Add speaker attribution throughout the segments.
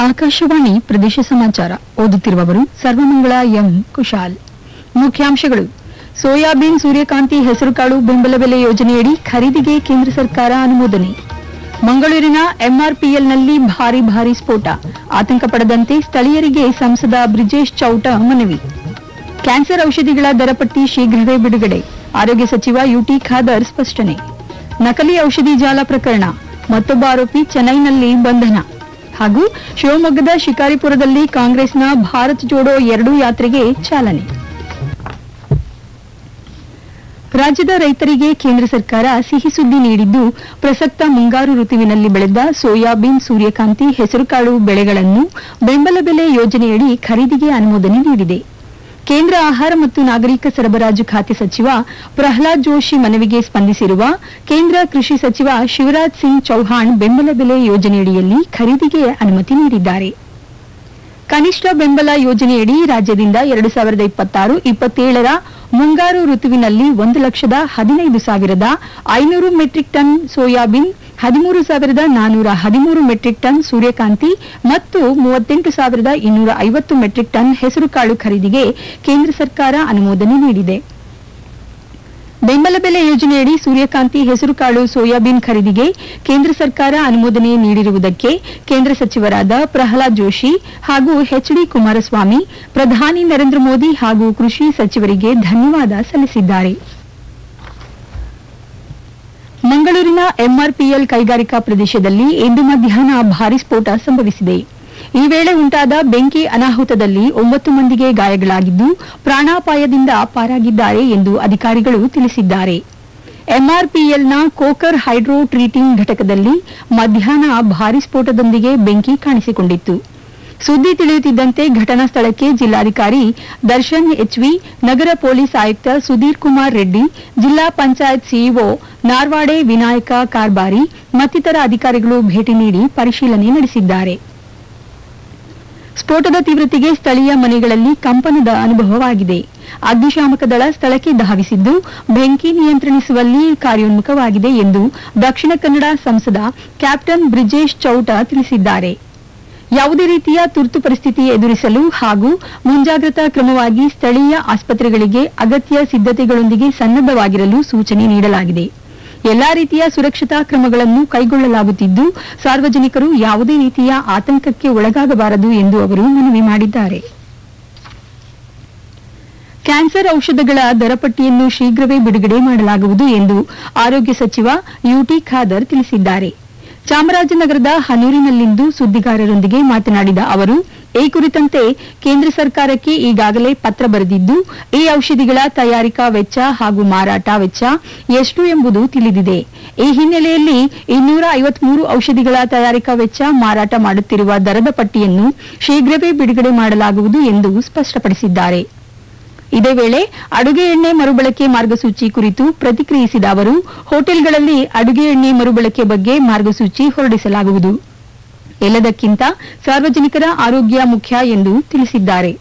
Speaker 1: ಆಕಾಶವಾಣಿ ಪ್ರದೇಶ ಸಮಾಚಾರ ಓದುತ್ತಿರುವವರು ಸರ್ವಮಂಗಳ ಎಂ ಕುಶಾಲ್ ಮುಖ್ಯಾಂಶಗಳು ಸೋಯಾಬೀನ್ ಸೂರ್ಯಕಾಂತಿ ಹೆಸರುಕಾಳು ಬೆಂಬಲ ಬೆಲೆ ಯೋಜನೆಯಡಿ ಖರೀದಿಗೆ ಕೇಂದ್ರ ಸರ್ಕಾರ ಅನುಮೋದನೆ ಮಂಗಳೂರಿನ ಎಂಆರ್ಪಿಎಲ್ನಲ್ಲಿ ಭಾರಿ ಭಾರಿ ಸ್ಫೋಟ ಆತಂಕ ಪಡದಂತೆ ಸ್ಥಳೀಯರಿಗೆ ಸಂಸದ ಬ್ರಿಜೇಶ್ ಚೌಟ ಮನವಿ ಕ್ಯಾನ್ಸರ್ ಔಷಧಿಗಳ ದರಪಟ್ಟಿ ಶೀಘ್ರವೇ ಬಿಡುಗಡೆ ಆರೋಗ್ಯ ಸಚಿವ ಯುಟಿ ಖಾದರ್ ಸ್ಪಷ್ಟನೆ ನಕಲಿ ಔಷಧಿ ಜಾಲ ಪ್ರಕರಣ ಮತ್ತೊಬ್ಬ ಆರೋಪಿ ಚೆನ್ನೈನಲ್ಲಿ ಬಂಧನ ಹಾಗೂ ಶಿವಮೊಗ್ಗದ ಶಿಕಾರಿಪುರದಲ್ಲಿ ಕಾಂಗ್ರೆಸ್ನ ಭಾರತ್ ಜೋಡೋ ಎರಡೂ ಯಾತ್ರೆಗೆ ಚಾಲನೆ ರಾಜ್ಯದ ರೈತರಿಗೆ ಕೇಂದ್ರ ಸರ್ಕಾರ ಸಿಹಿ ಸುದ್ದಿ ನೀಡಿದ್ದು ಪ್ರಸಕ್ತ ಮುಂಗಾರು ಋತುವಿನಲ್ಲಿ ಬೆಳೆದ ಸೋಯಾಬೀನ್ ಸೂರ್ಯಕಾಂತಿ ಹೆಸರುಕಾಳು ಬೆಳೆಗಳನ್ನು ಬೆಂಬಲ ಬೆಲೆ ಯೋಜನೆಯಡಿ ಖರೀದಿಗೆ ಅನುಮೋದನೆ ನೀಡಿದೆ ಕೇಂದ್ರ ಆಹಾರ ಮತ್ತು ನಾಗರಿಕ ಸರಬರಾಜು ಖಾತೆ ಸಚಿವ ಪ್ರಹ್ಲಾದ್ ಜೋಶಿ ಮನವಿಗೆ ಸ್ಪಂದಿಸಿರುವ ಕೇಂದ್ರ ಕೃಷಿ ಸಚಿವ ಶಿವರಾಜ್ ಸಿಂಗ್ ಚೌಹಾಣ್ ಬೆಂಬಲ ಬೆಲೆ ಯೋಜನೆಯಡಿಯಲ್ಲಿ ಖರೀದಿಗೆ ಅನುಮತಿ ನೀಡಿದ್ದಾರೆ ಕನಿಷ್ಠ ಬೆಂಬಲ ಯೋಜನೆಯಡಿ ರಾಜ್ಯದಿಂದ ಎರಡು ಸಾವಿರದ ಇಪ್ಪತ್ತಾರು ಇಪ್ಪತ್ತೇಳರ ಮುಂಗಾರು ಋತುವಿನಲ್ಲಿ ಒಂದು ಲಕ್ಷದ ಹದಿನೈದು ಸಾವಿರದ ಐನೂರು ಮೆಟ್ರಿಕ್ ಟನ್ ಸೋಯಾಬೀನ್ ಹದಿಮೂರು ಸಾವಿರದ ನಾನೂರ ಹದಿಮೂರು ಮೆಟ್ರಿಕ್ ಟನ್ ಸೂರ್ಯಕಾಂತಿ ಮತ್ತು ಮೂವತ್ತೆಂಟು ಸಾವಿರದ ಇನ್ನೂರ ಐವತ್ತು ಮೆಟ್ರಿಕ್ ಟನ್ ಹೆಸರುಕಾಳು ಖರೀದಿಗೆ ಕೇಂದ್ರ ಸರ್ಕಾರ ಅನುಮೋದನೆ ನೀಡಿದೆ ಬೆಂಬಲ ಬೆಲೆ ಯೋಜನೆಯಡಿ ಸೂರ್ಯಕಾಂತಿ ಹೆಸರುಕಾಳು ಸೋಯಾಬೀನ್ ಖರೀದಿಗೆ ಕೇಂದ್ರ ಸರ್ಕಾರ ಅನುಮೋದನೆ ನೀಡಿರುವುದಕ್ಕೆ ಕೇಂದ್ರ ಸಚಿವರಾದ ಪ್ರಹ್ಲಾದ್ ಜೋಶಿ ಹಾಗೂ ಎಚ್ಡಿ ಕುಮಾರಸ್ವಾಮಿ ಪ್ರಧಾನಿ ನರೇಂದ್ರ ಮೋದಿ ಹಾಗೂ ಕೃಷಿ ಸಚಿವರಿಗೆ ಧನ್ಯವಾದ ಸಲ್ಲಿಸಿದ್ದಾರೆ ಮಂಗಳೂರಿನ ಎಂಆರ್ಪಿಎಲ್ ಕೈಗಾರಿಕಾ ಪ್ರದೇಶದಲ್ಲಿ ಇಂದು ಮಧ್ಯಾಹ್ನ ಭಾರಿ ಸ್ಫೋಟ ಸಂಭವಿಸಿದೆ ಈ ವೇಳೆ ಉಂಟಾದ ಬೆಂಕಿ ಅನಾಹುತದಲ್ಲಿ ಒಂಬತ್ತು ಮಂದಿಗೆ ಗಾಯಗಳಾಗಿದ್ದು ಪ್ರಾಣಾಪಾಯದಿಂದ ಪಾರಾಗಿದ್ದಾರೆ ಎಂದು ಅಧಿಕಾರಿಗಳು ತಿಳಿಸಿದ್ದಾರೆ ಎಂಆರ್ಪಿಎಲ್ನ ಕೋಕರ್ ಹೈಡ್ರೋ ಟ್ರೀಟಿಂಗ್ ಘಟಕದಲ್ಲಿ ಮಧ್ಯಾಹ್ನ ಭಾರಿ ಸ್ಫೋಟದೊಂದಿಗೆ ಬೆಂಕಿ ಕಾಣಿಸಿಕೊಂಡಿತ್ತು ಸುದ್ದಿ ತಿಳಿಯುತ್ತಿದ್ದಂತೆ ಘಟನಾ ಸ್ಥಳಕ್ಕೆ ಜಿಲ್ಲಾಧಿಕಾರಿ ದರ್ಶನ್ ಎಚ್ವಿ ನಗರ ಪೊಲೀಸ್ ಆಯುಕ್ತ ಸುಧೀರ್ ಕುಮಾರ್ ರೆಡ್ಡಿ ಜಿಲ್ಲಾ ಪಂಚಾಯತ್ ಸಿಇಒ ನಾರ್ವಾಡೆ ವಿನಾಯಕ ಕಾರ್ಬಾರಿ ಮತ್ತಿತರ ಅಧಿಕಾರಿಗಳು ಭೇಟಿ ನೀಡಿ ಪರಿಶೀಲನೆ ನಡೆಸಿದ್ದಾರೆ ಸ್ಫೋಟದ ತೀವ್ರತೆಗೆ ಸ್ಥಳೀಯ ಮನೆಗಳಲ್ಲಿ ಕಂಪನದ ಅನುಭವವಾಗಿದೆ ಅಗ್ನಿಶಾಮಕ ದಳ ಸ್ಥಳಕ್ಕೆ ಧಾವಿಸಿದ್ದು ಬೆಂಕಿ ನಿಯಂತ್ರಿಸುವಲ್ಲಿ ಕಾರ್ಯೋನ್ಮುಖವಾಗಿದೆ ಎಂದು ದಕ್ಷಿಣ ಕನ್ನಡ ಸಂಸದ ಕ್ಯಾಪ್ಟನ್ ಬ್ರಿಜೇಶ್ ಚೌಟ ತಿಳಿಸಿದ್ದಾರೆ ಯಾವುದೇ ರೀತಿಯ ತುರ್ತು ಪರಿಸ್ಥಿತಿ ಎದುರಿಸಲು ಹಾಗೂ ಮುಂಜಾಗ್ರತಾ ಕ್ರಮವಾಗಿ ಸ್ಥಳೀಯ ಆಸ್ಪತ್ರೆಗಳಿಗೆ ಅಗತ್ಯ ಸಿದ್ದತೆಗಳೊಂದಿಗೆ ಸನ್ನದ್ದವಾಗಿರಲು ಸೂಚನೆ ನೀಡಲಾಗಿದೆ ಎಲ್ಲಾ ರೀತಿಯ ಸುರಕ್ಷತಾ ಕ್ರಮಗಳನ್ನು ಕೈಗೊಳ್ಳಲಾಗುತ್ತಿದ್ದು ಸಾರ್ವಜನಿಕರು ಯಾವುದೇ ರೀತಿಯ ಆತಂಕಕ್ಕೆ ಒಳಗಾಗಬಾರದು ಎಂದು ಅವರು ಮನವಿ ಮಾಡಿದ್ದಾರೆ ಕ್ಯಾನ್ಸರ್ ಔಷಧಗಳ ದರಪಟ್ಟಿಯನ್ನು ಶೀಘ್ರವೇ ಬಿಡುಗಡೆ ಮಾಡಲಾಗುವುದು ಎಂದು ಆರೋಗ್ಯ ಸಚಿವ ಯುಟಿ ಖಾದರ್ ತಿಳಿಸಿದ್ದಾರೆ ಚಾಮರಾಜನಗರದ ಹನೂರಿನಲ್ಲಿಂದು ಸುದ್ದಿಗಾರರೊಂದಿಗೆ ಮಾತನಾಡಿದ ಅವರು ಈ ಕುರಿತಂತೆ ಕೇಂದ್ರ ಸರ್ಕಾರಕ್ಕೆ ಈಗಾಗಲೇ ಪತ್ರ ಬರೆದಿದ್ದು ಈ ಔಷಧಿಗಳ ತಯಾರಿಕಾ ವೆಚ್ಚ ಹಾಗೂ ಮಾರಾಟ ವೆಚ್ಚ ಎಷ್ಟು ಎಂಬುದು ತಿಳಿದಿದೆ ಈ ಹಿನ್ನೆಲೆಯಲ್ಲಿ ಇನ್ನೂರ ಐವತ್ಮೂರು ಔಷಧಿಗಳ ತಯಾರಿಕಾ ವೆಚ್ಚ ಮಾರಾಟ ಮಾಡುತ್ತಿರುವ ದರದ ಪಟ್ಟಿಯನ್ನು ಶೀಘ್ರವೇ ಬಿಡುಗಡೆ ಮಾಡಲಾಗುವುದು ಎಂದು ಸ್ಪಷ್ಟಪಡಿಸಿದ್ದಾರೆ ಇದೇ ವೇಳೆ ಅಡುಗೆ ಎಣ್ಣೆ ಮರುಬಳಕೆ ಮಾರ್ಗಸೂಚಿ ಕುರಿತು ಪ್ರತಿಕ್ರಿಯಿಸಿದ ಅವರು ಹೋಟೆಲ್ಗಳಲ್ಲಿ ಅಡುಗೆ ಎಣ್ಣೆ ಮರುಬಳಕೆ ಬಗ್ಗೆ ಮಾರ್ಗಸೂಚಿ ಹೊರಡಿಸಲಾಗುವುದು ಎಲ್ಲದಕ್ಕಿಂತ ಸಾರ್ವಜನಿಕರ ಆರೋಗ್ಯ ಮುಖ್ಯ ಎಂದು ತಿಳಿಸಿದ್ದಾರೆ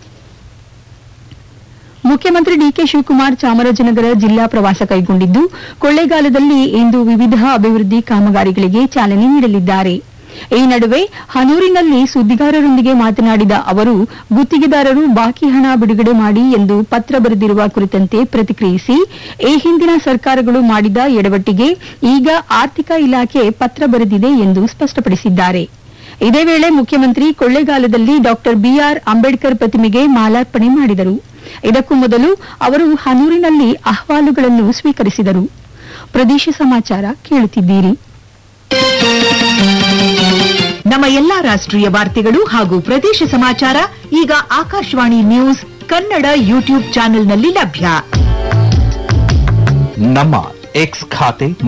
Speaker 1: ಮುಖ್ಯಮಂತ್ರಿ ಡಿಕೆ ಶಿವಕುಮಾರ್ ಚಾಮರಾಜನಗರ ಜಿಲ್ಲಾ ಪ್ರವಾಸ ಕೈಗೊಂಡಿದ್ದು ಕೊಳ್ಳೇಗಾಲದಲ್ಲಿ ಇಂದು ವಿವಿಧ ಅಭಿವೃದ್ಧಿ ಕಾಮಗಾರಿಗಳಿಗೆ ಚಾಲನೆ ನೀಡಲಿದ್ದಾರೆ ಈ ನಡುವೆ ಹನೂರಿನಲ್ಲಿ ಸುದ್ದಿಗಾರರೊಂದಿಗೆ ಮಾತನಾಡಿದ ಅವರು ಗುತ್ತಿಗೆದಾರರು ಬಾಕಿ ಹಣ ಬಿಡುಗಡೆ ಮಾಡಿ ಎಂದು ಪತ್ರ ಬರೆದಿರುವ ಕುರಿತಂತೆ ಪ್ರತಿಕ್ರಿಯಿಸಿ ಈ ಹಿಂದಿನ ಸರ್ಕಾರಗಳು ಮಾಡಿದ ಎಡವಟ್ಟಿಗೆ ಈಗ ಆರ್ಥಿಕ ಇಲಾಖೆ ಪತ್ರ ಬರೆದಿದೆ ಎಂದು ಸ್ಪಷ್ಟಪಡಿಸಿದ್ದಾರೆ ಇದೇ ವೇಳೆ ಮುಖ್ಯಮಂತ್ರಿ ಕೊಳ್ಳೇಗಾಲದಲ್ಲಿ ಡಾ ಬಿಆರ್ ಅಂಬೇಡ್ಕರ್ ಪ್ರತಿಮೆಗೆ ಮಾಲಾರ್ಪಣೆ ಮಾಡಿದರು ಇದಕ್ಕೂ ಮೊದಲು ಅವರು ಹನೂರಿನಲ್ಲಿ ಅಹವಾಲುಗಳನ್ನು ಸ್ವೀಕರಿಸಿದರು ಪ್ರದೇಶ ಸಮಾಚಾರ ಕೇಳುತ್ತಿದ್ದೀರಿ
Speaker 2: ನಮ್ಮ ಎಲ್ಲಾ ರಾಷ್ಟ್ರೀಯ ವಾರ್ತೆಗಳು ಹಾಗೂ ಪ್ರದೇಶ ಸಮಾಚಾರ ಈಗ ಆಕಾಶವಾಣಿ ನ್ಯೂಸ್ ಕನ್ನಡ ಯೂಟ್ಯೂಬ್ ಚಾನೆಲ್ನಲ್ಲಿ ಲಭ್ಯ
Speaker 3: ನಮ್ಮ ಎಕ್ಸ್ ಖಾತೆ